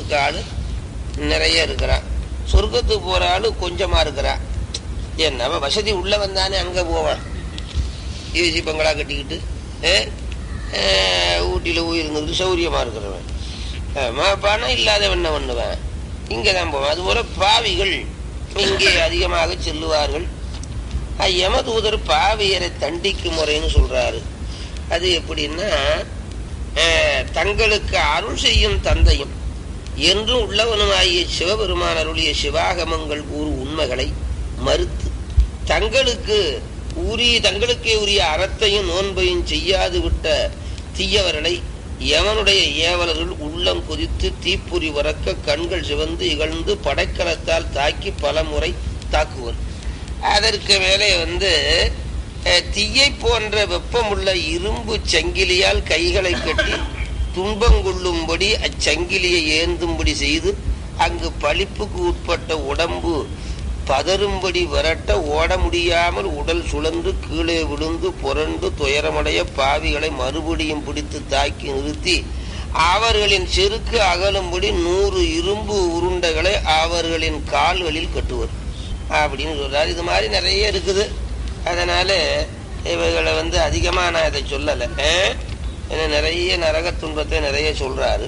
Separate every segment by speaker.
Speaker 1: இருக்க ஆளு நிறைய இருக்கிறான் சொர்க்கத்துக்கு போற ஆளு கொஞ்சமா இருக்கிறான் ஏன் நம்ம வசதி உள்ள வந்தானே அங்க போவான் ஏசி பங்களா கட்டிக்கிட்டு ஏ, ஏ, ஊட்டியில உயிருந்துக்கிட்டு சௌரியமா இருக்கிறவன் ஆமா, பணம் இல்லாதவன் என்ன பண்ணுவேன் இங்கே தான் போவேன் அதுபோல பாவிகள் இங்கே அதிகமாக செல்லுவார்கள் அஹ், யமதூதர் பாவியரை தண்டிக்கும் முறைன்னு சொல்றாரு அது எப்படின்னா அஹ், தங்களுக்கு அருள் செய்யும் தந்தையும் என்றும் உள்ளவனுமாகிய சிவபெருமான் அருளிய சிவாகமங்கள் கூறு உண்மைகளை மறுத்து தங்களுக்கு உரிய தங்களுக்கே உரிய அறத்தையும் நோன்பையும் செய்யாது விட்ட தீயவர்களை எவனுடைய ஏவலர்கள் உள்ளம் கொதித்து தீப்புரி வரக்க கண்கள் சிவந்து இகழ்ந்து படைக்கலத்தால் தாக்கி பல முறை தாக்குவர் அதற்கு மேலே வந்து அஹ், தீயை போன்ற வெப்பமுள்ள இரும்பு சங்கிலியால் கைகளை கட்டி துன்பங்கொள்ளும்படி அச்சங்கிலியை ஏந்தும்படி செய்து அங்கு பழிப்புக்கு உட்பட்ட உடம்பு பதறும்படி விரட்ட ஓட முடியாமல் உடல் சுழன்று கீழே விழுந்து புரண்டு துயரமடைய பாவிகளை மறுபடியும் பிடித்து தாக்கி நிறுத்தி அவர்களின் செருக்கு அகலும்படி நூறு இரும்பு உருண்டைகளை அவர்களின் கால்களில் கட்டுவர் அப்படின்னு சொல்றாரு இது மாதிரி நிறைய இருக்குது அதனால இவைகளை வந்து அதிகமா நான் இதை சொல்லலை ஆஹ்? ஏன்னா நிறைய நரக துன்பத்தை நிறைய சொல்றாரு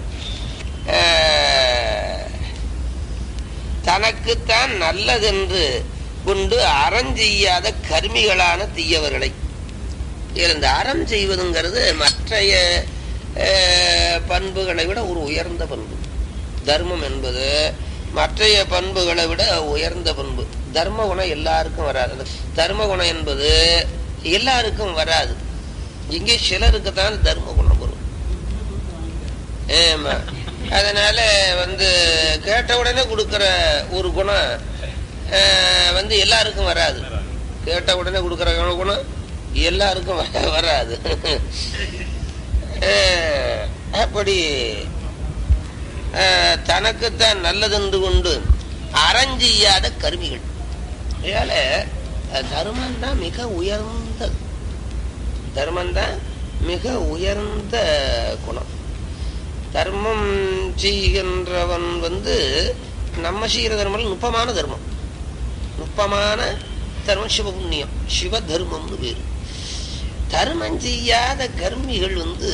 Speaker 1: ஆஹ், தனக்குத்தான் நல்லதென்று கொண்டு அறம் செய்யாத கர்மிகளான தீயவர்களை இதுல இந்த அறம் செய்வதுங்கிறது மற்றைய அஹ், பண்புகளை விட ஒரு உயர்ந்த பண்பு தர்மம் என்பது மற்றைய பண்புகளை விட உயர்ந்த பண்பு தர்ம குணம் எல்லாருக்கும் வராது அந்த தர்ம குணம் என்பது எல்லாருக்கும் வராது இங்கே சிலருக்கு தான் தர்ம குணம் வரும் ஆமா அதனால வந்து கேட்ட உடனே கொடுக்கிற ஒரு குணம் அஹ், வந்து எல்லாருக்கும் வராது கேட்ட உடனே கொடுக்கிற குணம் எல்லாருக்கும் வ- வராது அஹ், அப்படி அஹ், தனக்குத்தான் நல்லதென்று கொண்டு அறஞ்செய்யாத கருவிகள் இதனால தர்மம் தான் மிக உயர்ந்தது தர்மம் தான் மிக உயர்ந்த குணம் தர்மம் செய்கின்றவன் வந்து நம்ம செய்கிற தர்மம் நுட்பமான தர்மம் நுட்பமான தர்மம் சிவபுண்ணியம் சிவ தர்மம்னு பேரு தர்மம் செய்யாத கர்மிகள் வந்து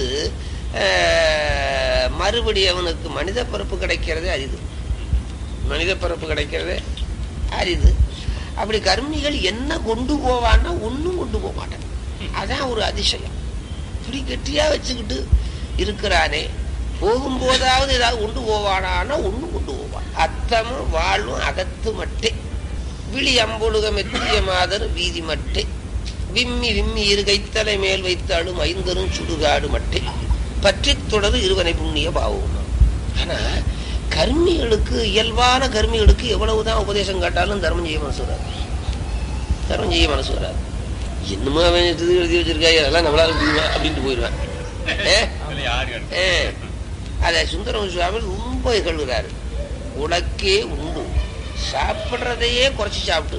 Speaker 1: ஆஹ், மறுபடி அவனுக்கு மனித பிறப்பு கிடைக்கிறதே அரிது மனித பிறப்பு கிடைக்கிறதே அரிது அப்படி கர்மிகள் என்ன கொண்டு போவான்னா ஒன்றும் கொண்டு போக மாட்டான் அதான் ஒரு அதிசயம் இப்படி கெட்டியா வச்சுக்கிட்டு இருக்கிறானே போகும்போதாவது ஏதாவது கொண்டு போவானான்னா ஒன்றும் கொண்டு போவான் அத்தமும் வாழ்வும் அகத்து மட்டே விழி அம்பொழுக மெத்திய மாதர் வீதி மட்டே விம்மி விம்மி இரு கைத்தலை மேல் வைத்தாலும் ஐந்தரும் சுடுகாடு மட்டே பற்றித் தொடரு இருவனை புண்ணிய பாவம் ஆனா கர்மிகளுக்கு இயல்பான கர்மிகளுக்கு எவ்வளவுதான் உபதேசம் கேட்டாலும் தர்மம் செய்ய மனசு வராது தர்மம் செய்ய மனசு வராது என்னமோ அவன் இது எழுதி வச்சிருக்காங்க அதெல்லாம் நம்மளால முடியுமா அப்படின்ட்டு போயிடுவேன் ஏ? ஏ. அத சுந்தரம் சுவாமி ரொம்ப இகழ்கிறாரு உனக்கே உண்டு சாப்பிடுறதையே குறைச்சி சாப்பிட்டு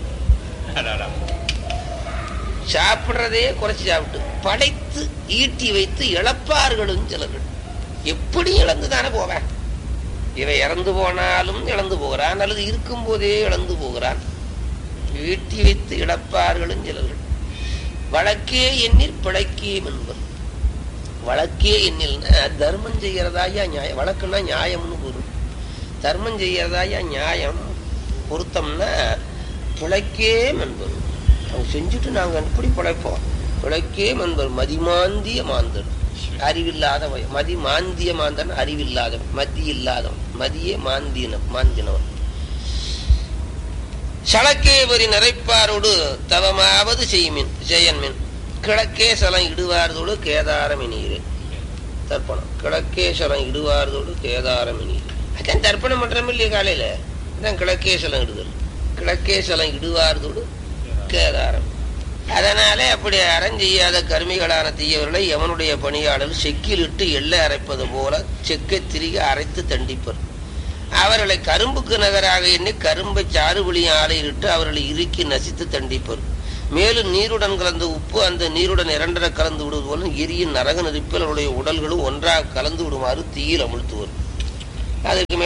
Speaker 1: சாப்பிடுறதையே குறைச்சி சாப்பிட்டு படைத்து ஈட்டி வைத்து இழப்பார்களும் சிலர்கள் எப்படி இழந்து தானே போவேன் இவன் இறந்து போனாலும் இழந்து போகிறான் அல்லது இருக்கும் போதே இழந்து போகிறான் ஈட்டி வைத்து இழப்பார்களும் சிலர்கள் வழக்கே எண்ணில் பிழைக்கேம் என்பர் வழக்கே எண்ணில்னா தர்மம் செய்யறதாயா நியாயம் வழக்குன்னா நியாயம்னு பொருள் தர்மம் செய்யறதாயா நியாயம் பொருத்தம்னா பிழைக்கேம் என்பர் அவங்க செஞ்சுட்டு நாங்க எப்படி பிழைப்போம் பிழைக்கேம் என்பர் மதிமாந்திய மாந்தர் அறிவில்லாத வய- மதி மாந்திய மாந்தன் அறிவில்லாதவன் மதி இல்லாதவன் மதியே மாந்தியன மாந்தினவன் சளக்கேவரி நிறைப்பாரோடு தவமாவது செய்மின் ஜெயன்மின் கிழக்கே சலம் இடுவார்தோடு கேதாரமினீரே தர்ப்பணம் கிழக்கே சலம் இடுவார்தோடு கேதாரமினீரே அதான் தர்ப்பணம் பண்றோம் இல்லையா காலையில அதான் கிழக்கே சலம் இடுதல் கிழக்கே சலம் இடுவார்தோடு கேதாரம் அதனாலே அப்படி அறஞ்செய்யாத கருமிகளான தீயவர்களை எவனுடைய பணியாளர் செக்கிலிட்டு எள்ளை அரைப்பது போல செக்கை திரிக அரைத்து தண்டிப்பர் அவர்களை கரும்புக்கு நகராக எண்ணி கரும்பை சாறுபுளியும் ஆலையிட்டு அவர்களை இறுக்கி நசித்து தண்டிப்பர் மேலும் நீருடன் கலந்த உப்பு அந்த நீருடன் இரண்டர கலந்து விடுவது போல எரியின் நரக நெருப்பில் அவருடைய உடல்களும் ஒன்றாக கலந்து விடுமாறு தீயில் அமிழ்த்துவர் அதுக்கு மேல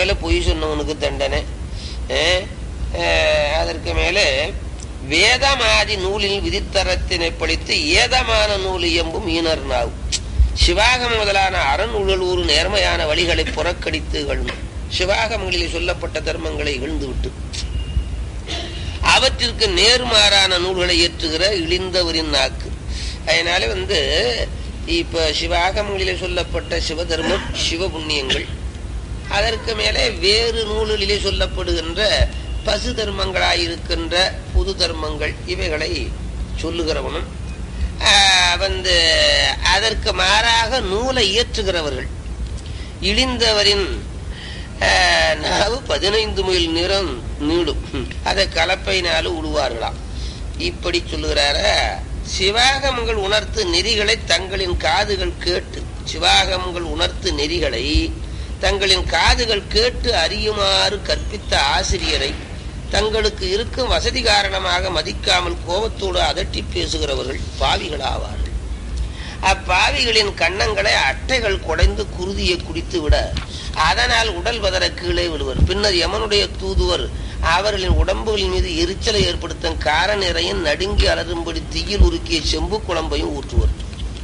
Speaker 1: மேல பொய் சொன்னவனுக்கு தண்டனை அஹ், அஹ், அதற்கு மேலே வேதமாதி நூலில் விதித்தரத்தினை படித்து ஏதமான நூல் இயம்பும் ஈனர் நாவு சிவாகம் முதலான அறநூல்கள் ஒரு நேர்மையான வழிகளை புறக்கணித்து இகழ்ந்து சிவாகமங்களில் சொல்லப்பட்ட தர்மங்களை இகழ்ந்து விட்டு அவற்றிற்கு நேர்மாறான நூல்களை ஏற்றுகிற இழிந்தவரின் நாக்கு அதனால வந்து இப்ப சிவாகமங்களிலே சொல்லப்பட்ட சிவதர்மம் சிவபுண்ணியங்கள் அதற்கு மேலே வேறு நூல்களிலே சொல்லப்படுகின்ற பசு தர்மங்களாயிருக்கின்ற புது தர்மங்கள் இவைகளை சொல்லுகிறவனும் ஆஹ், வந்து அதற்கு மாறாக நூலை இயற்றுகிறவர்கள் இழிந்தவரின் ஆஹ், நாவு பதினைந்து மைல் நிறம் நீடும் அதை கலப்பையினாலும் உழுவார்களாம் இப்படி சொல்லுகிறார சிவாகமங்கள் உணர்த்து நெறிகளை தங்களின் காதுகள் கேட்டு சிவாகமங்கள் உணர்த்து நெறிகளை தங்களின் காதுகள் கேட்டு அறியுமாறு கற்பித்த ஆசிரியரை தங்களுக்கு இருக்கும் வசதி காரணமாக மதிக்காமல் கோபத்தோடு அதட்டி பேசுகிறவர்கள் பாவிகளாவார்கள் அப்பாவிகளின் கன்னங்களை அட்டைகள் குடைந்து குருதியை குடித்து விட அதனால் உடல் பதற கீழே விடுவர் பின்னர் யமனுடைய தூதுவர் அவர்களின் உடம்புகளின் மீது எரிச்சலை ஏற்படுத்தும் கார நிறையும் நடுங்கி அலரும்படி தீயில் உருக்கிய செம்பு குழம்பையும் ஊற்றுவர்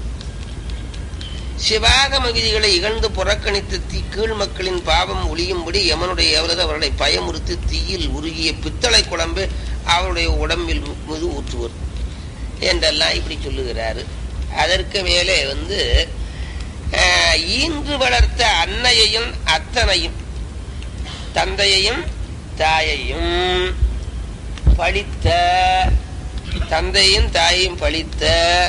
Speaker 1: சிவாகம விதிகளை இகழ்ந்து புறக்கணித்து தீ கீழ் மக்களின் பாவம் ஒளியும்படி யமனுடைய எவரது அவர்களை பயமுறுத்தி தீயில் உருகிய பித்தளை குழம்பு அவருடைய உடம்பில் மீது ஊற்றுவர் என்றெல்லாம் இப்படி சொல்லுகிறாரு அதற்கு மேலே வந்து ஆஹ், ஈன்று வளர்த்த அன்னையையும் அத்தனையும் தந்தையையும் தாயையும் பழித்த தந்தையும் தாயையும் பழித்த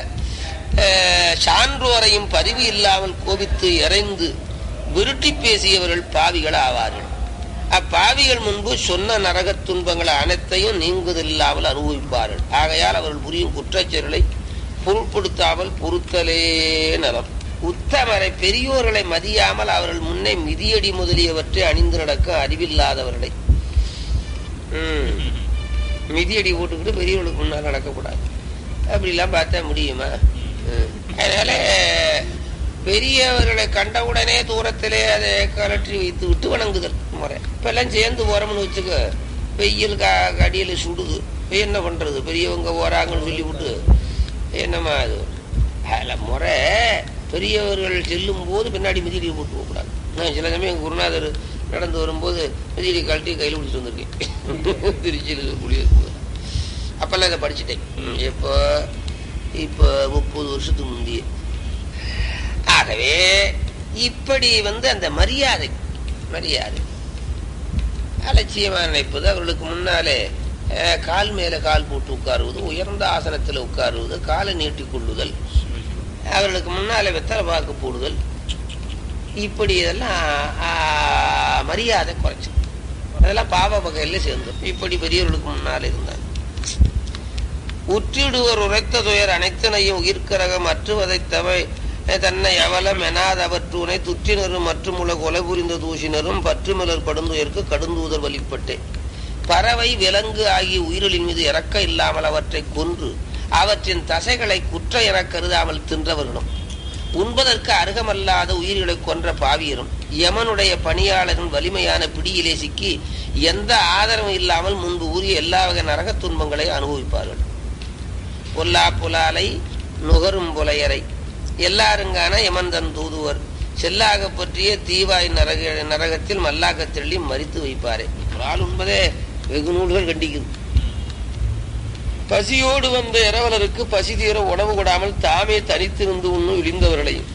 Speaker 1: ஆஹ், சான்றோரையும் பதிவு இல்லாமல் கோபித்து இறைந்து விருட்டி பேசியவர்கள் பாவிகள் ஆவார்கள் அப்பாவிகள் முன்பு சொன்ன நரகத் துன்பங்கள் அனைத்தையும் நீங்குவதில்லாமல் அனுபவிப்பார்கள் ஆகையால் அவர்கள் புரியும் குற்றச்செயல்களை பொருட்படுத்தாமல் பொறுத்தலே நலம் உத்தமரை பெரியோர்களை மதியாமல் அவர்கள் முன்னே மிதியடி முதலியவற்றை அணிந்து நடக்க அறிவில்லாதவர்களை ம். மிதியடி போட்டுக்கிட்டு பெரியவர்களுக்கு முன்னால் நடக்கக்கூடாது அப்படிலாம் பார்த்தா முடியுமா ம். அதனால பெரியவர்களை கண்டவுடனே தூரத்திலே அதை கலற்றி வைத்து விட்டு வணங்குதல் முறை இப்பெல்லாம் சேர்ந்து போறோம்னு வச்சுக்க வெயில் கா கடியில் சுடுது இப்ப என்ன பண்றது பெரியவங்க போறாங்கன்னு சொல்லி விட்டு என்னம்மா அது அதில் முறை பெரியவர்கள் செல்லும் போது பின்னாடி மிதியடி போட்டு போகக்கூடாது நான் சில சமயம் குருநாதர் நடந்து வரும்போது மிதியடி கழட்டி கையில் பிடிச்சிட்டு வந்திருக்கேன் திருச்சியில் இருக்கக்கூடிய அப்பெல்லாம் இதை படிச்சுட்டேன் எப்போ இப்போ முப்பது வருஷத்துக்கு முந்தைய ஆகவே இப்படி வந்து அந்த மரியாதை மரியாதை அலட்சியமாக நினைப்பது அவர்களுக்கு முன்னாலே அஹ், கால் மேல கால் போட்டு உட்காருவது உயர்ந்த ஆசனத்தில் உட்காருவது காலை நீட்டிக் கொள்ளுதல் அவர்களுக்கு முன்னாலே வெத்தலை பாக்கு போடுதல் இப்படி இதெல்லாம் ஆஹ், மரியாதை குறைச்சு அதெல்லாம் பாவ வகையில் சேர்ந்து இப்படி பெரியவர்களுக்கு முன்னால் இருந்தாங்க உற்றிடுவர் உரைத்த துயர் அனைத்தனையும் உயிர்க்கரகம் அற்றுவதைத் தவை தன்னை அவலம் எனாதவற்றுனை துற்றினரும் மற்றும் உலக கொலை புரிந்த தூசினரும் பற்றுமலர் படுந்துயர்க்கு கடுந்தூதர் வழிபட்டே பறவை விலங்கு ஆகிய உயிரிகளின் மீது இறக்க இல்லாமல் அவற்றை கொன்று அவற்றின் தசைகளை குற்ற எனக் கருதாமல் தின்றவர்களும் உண்பதற்கு அருகமல்லாத உயிர்களை கொன்ற பாவியரும் யமனுடைய பணியாளரின் வலிமையான பிடியிலே சிக்கி எந்த ஆதரவும் இல்லாமல் முன்பு ஊறிய எல்லா வகை நரகத் துன்பங்களை அனுபவிப்பார்கள் பொல்லா புலாலை நுகரும் புலையரை எல்லாருங்கான யமந்தன் தூதுவர் செல்லாக பற்றிய தீவாய் நரக நரகத்தில் மல்லாக தெள்ளி மறித்து வைப்பாரே ஒரு ஆள் உண்பதே வெகு நூல்கள் கண்டிக்குது பசியோடு வந்த இரவலருக்கு பசி தீர உணவு கொடாமல் தாமே தனித்திருந்து உண்ணும் இழிந்தவர்களையும்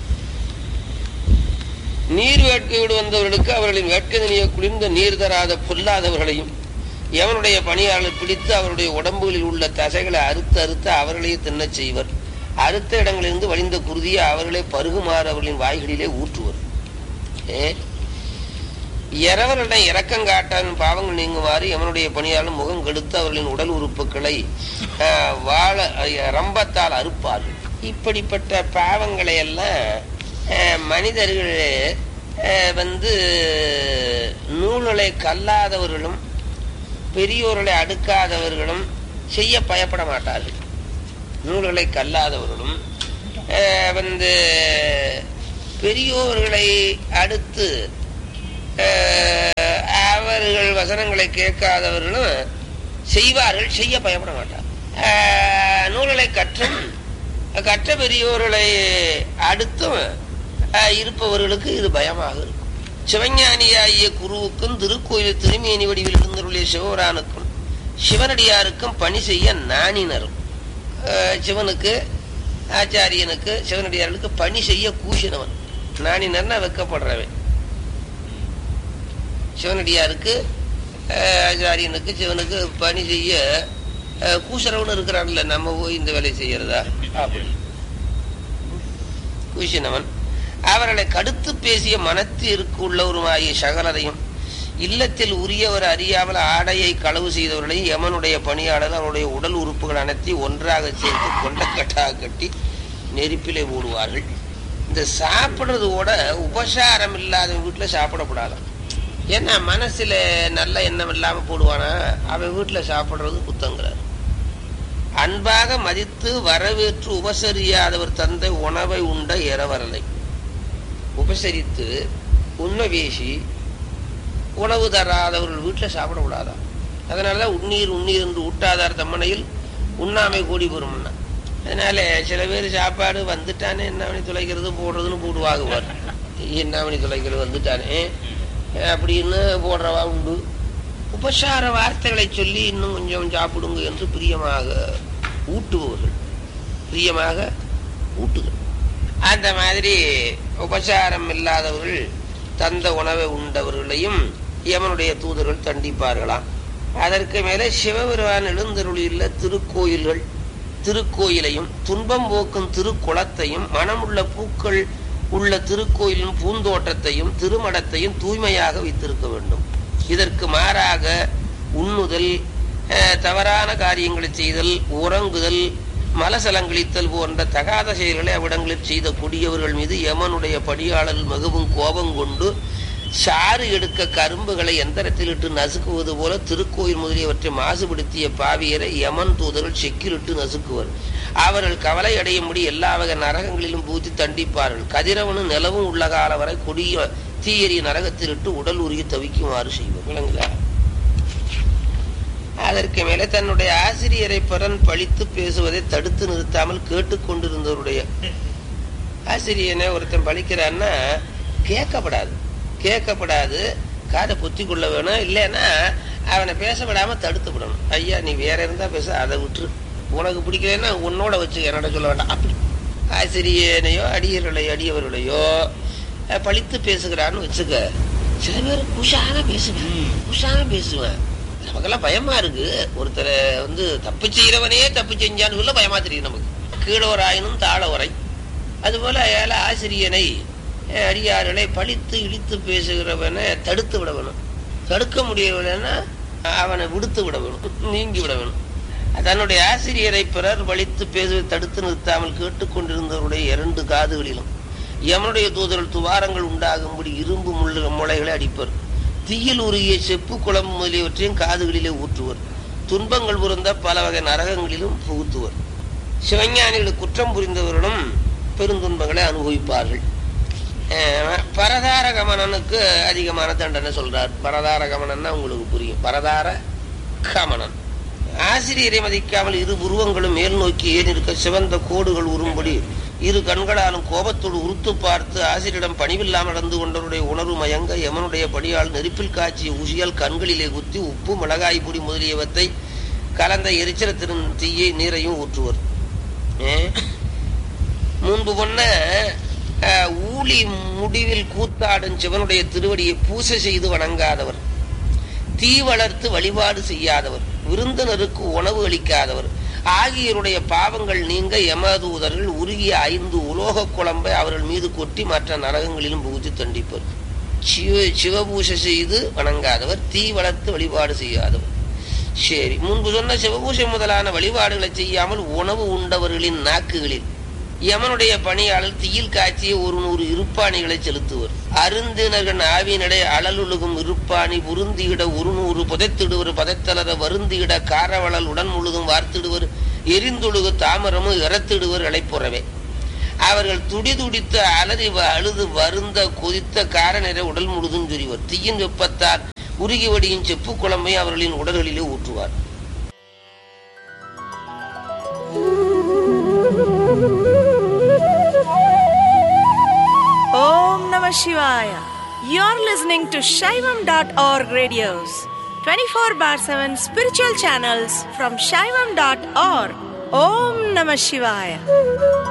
Speaker 1: நீர் வேட்கையோடு வந்தவர்களுக்கு அவர்களின் வேட்கை நிலைய குளிர்ந்த நீர் தராத பொல்லாதவர்களையும் எவனுடைய பணியாளர் பிடித்து அவருடைய உடம்புகளில் உள்ள தசைகளை அறுத்து அறுத்து அவர்களையே தின்னச் செய்வர் அறுத்த இடங்களிலிருந்து வழிந்த குருதியை அவர்களே பருகுமாறு அவர்களின் வாய்களிலே ஊற்றுவர் ஏ இரவர்களிடம் இரக்கம் காட்டான் பாவங்கள் நீங்குமாறு எவனுடைய பணியாளர் முகம் கெடுத்து அவர்களின் உடல் உறுப்புகளை ஆஹ், வாழ ரம்பத்தால் அறுப்பார்கள் இப்படிப்பட்ட பாவங்களை எல்லாம் ஆஹ், மனிதர்கள் ஆஹ், வந்து நூல்களை கல்லாதவர்களும் பெரியோர்களை அடுக்காதவர்களும் செய்ய பயப்பட மாட்டார்கள் நூல்களை கல்லாதவர்களும் ஆஹ், வந்து பெரியோர்களை அடுத்து ஆஹ், வசனங்களை கேட்காதவர்களும் செய்வார்கள் செய்ய பயப்பட மாட்டார் ஆஹ், நூல்களை கற்றும் கற்ற பெரியோர்களை அடுத்தும் ஆஹ், இருப்பவர்களுக்கு இது பயமாக இருக்கும் சிவஞானியாகிய குருவுக்கும் திருக்கோயில் திருமேனி வடிவில் இருந்தருளிய சிவரானுக்கும் சிவனடியாருக்கும் பணி செய்ய நாணினரும் ஆஹ், சிவனுக்கு ஆச்சாரியனுக்கு சிவனடியார்களுக்கு பணி செய்ய கூசினவன் நாணினர்னா வெக்கப்படுறவன் சிவனடியாருக்கு ஆஹ், ஆச்சாரியனுக்கு சிவனுக்கு பணி செய்ய ஆஹ், கூசுறவன் இருக்கிறான்ல நம்ம போய் இந்த வேலையை செய்யறதா அப்படி கூசினவன் அவர்களை கடுத்து பேசிய மனத்திற்கு உள்ளவருமாகிய சகலரையும் இல்லத்தில் உரியவர் அறியாமல் ஆடையை களவு செய்தவர்களையும் யமனுடைய பணியாளர் அவருடைய உடல் உறுப்புகள் அனைத்தையும் ஒன்றாக சேர்த்து கொண்டக்கட்டாக கட்டி நெருப்பிலே போடுவார்கள் இந்த சாப்பிடுறது கூட உபசாரம் இல்லாத வீட்டுல சாப்பிடக்கூடாதாம் ஏன்னா மனசுல நல்ல எண்ணம் இல்லாம போடுவானா அவன் வீட்டுல சாப்பிடுறது குத்தங்கிறார் அன்பாக மதித்து வரவேற்று உபசரியாதவர் தந்தை உணவை உண்ட இரவரலை உபசரித்து உண்மை பேசி உணவு தராதவர்கள் வீட்டில் சாப்பிடக்கூடாதான் அதனாலதான் உண்ணீர் உண்ணீர் என்று ஊட்டாதார் தம்மனையில் உண்ணாமை கூடி பெறும்னா அதனால சில பேர் சாப்பாடு வந்துட்டானே என்ன பண்ணி துளைக்கிறது போடுறதுன்னு போடுவாகுவார் என்ன பண்ணி துளைக்கிறது வந்துட்டானே அப்படின்னு போடுறவா உண்டு உபசார வார்த்தைகளை சொல்லி இன்னும் கொஞ்சம் சாப்பிடுங்க என்று பிரியமாக ஊட்டுபவர்கள் பிரியமாக ஊட்டுதல் அந்த மாதிரி உபசாரம் இல்லாதவர்கள் தந்த உணவை உண்டவர்களையும் யமனுடைய தூதர்கள் தண்டிப்பார்களாம் அதற்கு மேலே சிவபெருமான் எழுந்தருளியுள்ள திருக்கோயில்கள் திருக்கோயிலையும் துன்பம் போக்கும் திருக்குளத்தையும் மனமுள்ள பூக்கள் உள்ள திருக்கோயிலும் பூந்தோட்டத்தையும் திருமடத்தையும் தூய்மையாக வைத்திருக்க வேண்டும் இதற்கு மாறாக உண்ணுதல் அஹ், தவறான காரியங்களை செய்தல் உறங்குதல் மலசலங்களித்தல் போன்ற தகாத செயல்களை அவ்விடங்களில் செய்த கொடியவர்கள் மீது யமனுடைய படியாளர் மிகவும் கோபம் கொண்டு சாறு எடுக்க கரும்புகளை எந்திரத்திலிட்டு நசுக்குவது போல திருக்கோயில் முதலியவற்றை மாசுபடுத்திய பாவியரை யமன் தூதர்கள் செக்கிலிட்டு நசுக்குவர் அவர்கள் கவலை அடையும்படி எல்லா வகை நரகங்களிலும் பூத்தி தண்டிப்பார்கள் கதிரவனும் நிலவும் உள்ள காலம் வரை கொடிய தீயெறிய நரகத்திலிட்டு உடல் உருகி தவிக்குமாறு செய்வர் விளங்குதா அதற்கு மேலே தன்னுடைய ஆசிரியரை பரன் பழித்து பேசுவதை தடுத்து நிறுத்தாமல் கேட்டுக்கொண்டிருந்தவருடைய ஆசிரியனை ஒருத்தன் பழிக்கிறான்னா கேட்கப்படாது கேட்கப்படாது காதை பொத்தி கொள்ள வேணும் இல்லைன்னா அவனை பேச விடாம தடுத்து விடணும் ஐயா நீ வேற இருந்தா பேச அதை விட்டுரு உனக்கு பிடிக்கலன்னா உன்னோட வச்சு என்னோட சொல்ல வேண்டாம் அப்படி ஆசிரியனையோ அடியர்களை அடியவர்களையோ அஹ், பழித்து பேசுகிறான்னு வச்சுக்க சில பேர் குஷான பேசுவேன் குஷான பேசுவேன் நமக்கெல்லாம் பயமா இருக்கு ஒருத்தரை வந்து தப்பு செய்யறவனே தப்பு செஞ்சான்னு சொல்ல பயமா தெரியும் நமக்கு கீழோராயினும் தாழ உரை அதுபோல ஏழை ஆசிரியனை அஹ், அடியார்களை பழித்து இழித்து பேசுகிறவனை தடுத்து விட வேணும் தடுக்க முடியவில்லைன்னா அவனை விடுத்து விட வேணும் நீங்கி விட வேணும் தன்னுடைய ஆசிரியரை பிறர் வலித்து பேசுவதை தடுத்து நிறுத்தாமல் கேட்டுக்கொண்டிருந்தவருடைய இரண்டு காதுகளிலும் யமனுடைய தூதர்கள் துவாரங்கள் உண்டாகும்படி இரும்பு முள்ளு முளைகளை அடிப்பர் தீயில் உருகிய செப்பு குழம்பு முதலியவற்றையும் காதுகளிலே ஊற்றுவர் துன்பங்கள் புரிந்த பல வகை நரகங்களிலும் புகுத்துவர் சிவஞானிகளுக்கு குற்றம் புரிந்தவர்களும் பெருந்துன்பங்களை அனுபவிப்பார்கள் அஹ் பரதார கமனனுக்கு அதிகமான தண்டனை சொல்றார் பரதார கமனன்னா உங்களுக்கு புரியும் பரதார கமனன் ஆசிரியரை மதிக்காமல் இரு உருவங்களும் மேல் நோக்கி ஏன் இருக்க சிவந்த கோடுகள் உரும்படி இரு கண்களாலும் கோபத்தோடு உறுத்து பார்த்து ஆசிரியரிடம் பணிவில்லாமல் நடந்து கொண்டவருடைய உணர்வு மயங்க யமனுடைய படியால் நெருப்பில் காய்ச்சிய ஊசியால் கண்களிலே குத்தி உப்பு மிளகாய் பொடி முதலியவற்றை கலந்த எரிச்சலத்தின் தீயை நீரையும் ஊற்றுவர் ஏ? முன்பு பொன்ன அஹ், ஊழி முடிவில் கூத்தாடும் சிவனுடைய திருவடியை பூசை செய்து வணங்காதவர் தீ வளர்த்து வழிபாடு செய்யாதவர் விருந்தினருக்கு உணவு அளிக்காதவர் ஆகியோருடைய பாவங்கள் நீங்க யமதூதர்கள் உருகிய ஐந்து உலோக குழம்பை அவர்கள் மீது கொட்டி மற்ற நரகங்களிலும் புகுத்தி தண்டிப்பர் சிவ சிவபூசை செய்து வணங்காதவர் தீ வளர்த்து வழிபாடு செய்யாதவர் சரி முன்பு சொன்ன சிவபூசை முதலான வழிபாடுகளை செய்யாமல் உணவு உண்டவர்களின் நாக்குகளில் யமனுடைய பணியாளர் தீயில் காய்ச்சிய ஒரு நூறு இருப்பாணிகளை செலுத்துவர் அருந்தினர்கள் ஆவியினடை அழலுலகும் இருப்பாணி உருந்தியிட ஒரு நூறு புதைத்திடுவர் பதைத்தலர வருந்தியிட காரவளல் உடன் முழுதும் வார்த்திடுவர் எரிந்தொழுகு தாமரமும் இறத்திடுவர் இழைப்புறவே அவர்கள் துடி துடித்து அலறி வ- அழுது வருந்த கொதித்த காரநிறை உடல் முழுதும் சொரிவர் தீயின் வெப்பத்தால் உருகி வடியும் செப்பு குழம்பை அவர்களின் உடல்களிலே ஊற்றுவார்
Speaker 2: Om Namah Shivaya. You're listening to Shaivam.org radios, 24 bar 7 spiritual channels from Shaivam.org. Om Namah Shivaya.